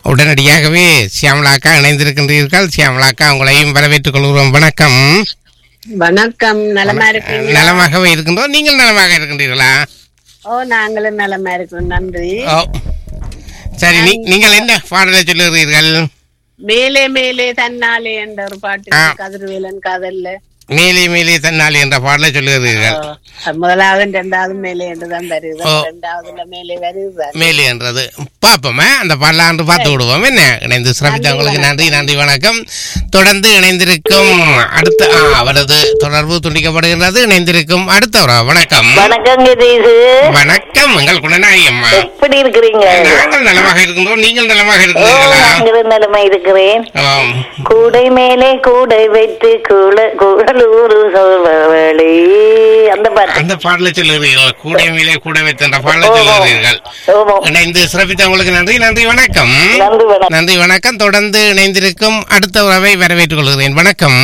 உடனடியாகவே சியாமலாக்கா இணைந்திருக்கின்றீர்கள் சியாமலாக்கா உங்களையும் வரவேற்றுக் கொள்கிறோம் வணக்கம் வணக்கம் நலமா இருக்கீங்களா நலமாகவே இருக்கின்றோம் நீங்கள் நலமாக இருக்கின்றீர்களா ஓ நாங்களும் நலமா இருக்கோம் நன்றி ஓ சரி நீ- நீங்கள் என்ன பாடலை சொல்லுகிறீர்கள் மேலே மேலே தன்னாலே என்ற ஒரு பாட்டு ஆ. கதிர்வேலன் காதல்ல மேலே மேலே தன்னாலி என்ற பாடலை சொல்லுகிறீர்கள் ஓ, அது முதலாவது ரெண்டாவது மேலே என்றுதான் வருது ஓ. ரெண்டாவதுல மேலே வருது மேலே என்றது பார்ப்போமே அந்த பாடலாண்டு பார்த்து விடுவோம் என்ன இணைந்து சிறப்பித்த உங்களுக்கு நன்றி நன்றி வணக்கம் தொடர்ந்து இணைந்திருக்கும் அடுத்த ஆ, அவரது தொடர்பு துண்டிக்கப்படுகின்றது இணைந்திருக்கும் அடுத்தவரா வணக்கம் வணக்கம் கிரீஷு வணக்கம் எங்கள் குணநாயகி அம்மா எப்படி இருக்கிறீங்க நாங்கள் நலமாக இருக்கின்றோம் நீங்கள் நலமாக ஓ இருக்கிறீர்களா நாங்கள் நிலைமை இருக்கிறேன் ஆம். கூடை மேலே கூடை வைத்து கூல கூடலூர் சொல்பவளே அந்த பாட்டு அந்த பாடலை சொல்லுகிறீர்கள் கூடை மேலே கூட வைத்த அந்த பாடலை சொல்லுகிறீர்கள் ஓமோ இணைந்து சிறப்பித்த உங்களுக்கு நன்றி நன்றி வணக்கம் நன்றி வணக்கம் நன்றி வணக்கம் தொடர்ந்து இணைந்திருக்கும் அடுத்த உறவை வரவேற்றுக் கொள்கிறேன் வணக்கம்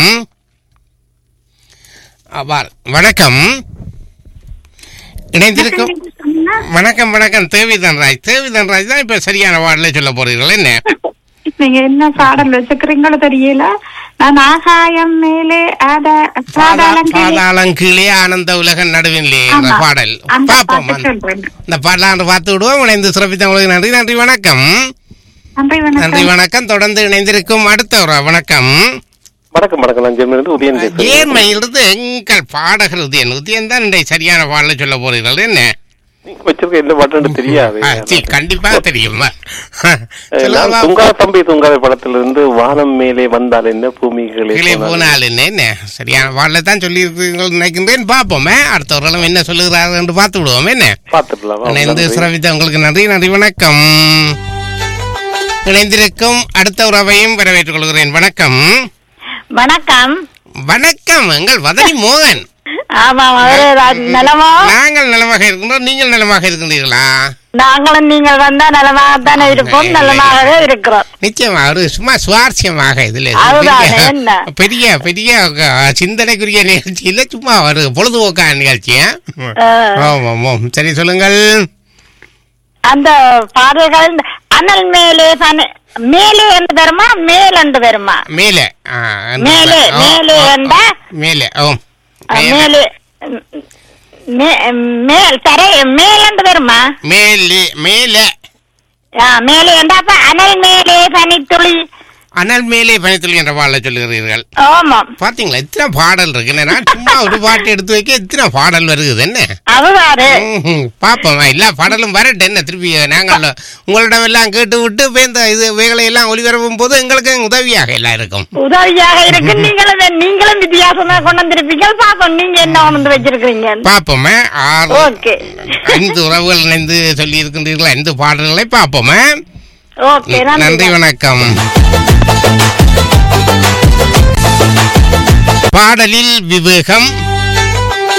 அவ்வாறு. வணக்கம் இணைந்திருக்கும் வணக்கம் வணக்கம் தேவி தன்ராஜ் தேவி தன்ராஜ் தான் இப்ப சரியான வார்டில சொல்ல போறீர்கள் என்ன நீங்க என்ன பாடல் வச்சுக்கிறீங்களோ தெரியல நான் ஆகாயம் மேலே ஆட பாதாளம் கீழே பாதாளம் கீழே ஆனந்த உலக நடுவிலே என்ற ஆமா. பாடல் அந்த பார்ப்போம் பாட்டு சொல்றேன் இந்த பாடலாண்டு பார்த்து விடுவோம் இணைந்து சிறப்பித்த உங்களுக்கு நன்றி நன்றி வணக்கம் நன்றி நன்றி வணக்கம் வணக்கம் தொடர்ந்து இணைந்திருக்கும் அடுத்த ஒரு வணக்கம் வணக்கம் வணக்கம் நான் ஜெர்மனிலிருந்து உதயன் பேசுறேன் ஏர்மையிலிருந்து எங்கள் பாடகர் உதயன் உதயன் தான் இன்றைய சரியான பாடலை சொல்ல போறீர்கள் என்ன நீங்க வச்சிருக்க எந்த பாட்டுன்னு தெரியாது ஆ, சீ, கண்டிப்பாக தெரியுமா அஹ், சொல்லுங்க நான் துங்கா தம்பி துங்காத படத்திலிருந்து வானம் மேலே வந்தால் என்ன பூமி கீழே கீழே போனால் போனால் என்ன என்ன சரியான பாடலை தான் சொல்லி நினைக்கின்றேன் பார்ப்போமே அடுத்தவர்களும் என்ன சொல்லுகிறார்கள் என்று பார்த்து விடுவோம் என்ன பார்த்துடலாம் வா, இணைந்து நன்றி. சிரவித்த உங்களுக்கு நன்றி நன்றி வணக்கம் இணைந்திருக்கும் அடுத்த உறவையும் வரவேற்றுக் கொள்கிறேன் வணக்கம் வணக்கம் வணக்கம் எங்கள் வதனி மோகன் ஆமா நலமா நாங்கள் நலமாக இருக்கின்றோம் நீங்கள் நலமாக இருக்கின்றீர்களா நாங்களும் நீங்கள் வந்தா நலமாகத்தானே இருப்போம் நலமாகவே இருக்கிறோம் நிச்சயமா ஒரு சும்மா சுவாரஸ்யமாக இதுல இது அதுதான், பெரிய- என்ன? பெரிய பெரிய அஹ், சிந்தனைக்குரிய நிகழ்ச்சி இல்ல சும்மா ஒரு பொழுதுபோக்கான நிகழ்ச்சி ஆ? அஹ், ஆமாம் ஆமாம் சரி சொல்லுங்கள் அந்த பாடல்கள் அனல் மேலே பனி மேலே என்று வருமா மேல் என்று வருமா மேலே ஆ, அந்த- மேலே, ஓ, மேலே ஓ, ஓ, என்றா? மேலே ஓ அஹ், மேலே மே- மேல் தரை மேல் என்று வருமா மேலே மேலே ஆ, மேலே என்றா அப்ப அனல் மேலே பனித்துளி அனல் மேலே பனித்துளி என்ற பாடலை சொல்லுகிறீர்கள் ஆமாம் பாத்தீங்களா இத்தனை பாடல் இருக்கு நான் சும்மா ஒரு பாட்டு எடுத்து வைக்க இத்தனை பாடல் வருகுது என்ன அதுதாரு ம்ஹும். பாப்போம் எல்லா பாடலும் வரட்டும் என்ன திருப்பி நாங்கள் உங்களிடம் எல்லாம் கேட்டு விட்டு இப்ப இந்த இது வேலை எல்லாம் ஒளிபரப்பும் போது எங்களுக்கு உதவியாக எல்லாம் இருக்கும் உதவியாக இருக்கு நீங்களும் வே- நீங்களும் வித்தியாசமா கொண்டு வந்திருப்பீங்க பாப்போம் நீங்க என்ன கொண்டு வந்து வச்சிருக்கீங்க பார்ப்போமே ஆறு ஓகே ஐந்து உறவுகள் இணைந்து சொல்லி இருக்கின்றீர்கள் ஐந்து பாடல்களை பார்ப்போமே ஓகே நன்றி நன்றி வணக்கம் பாடலில் விவேகம்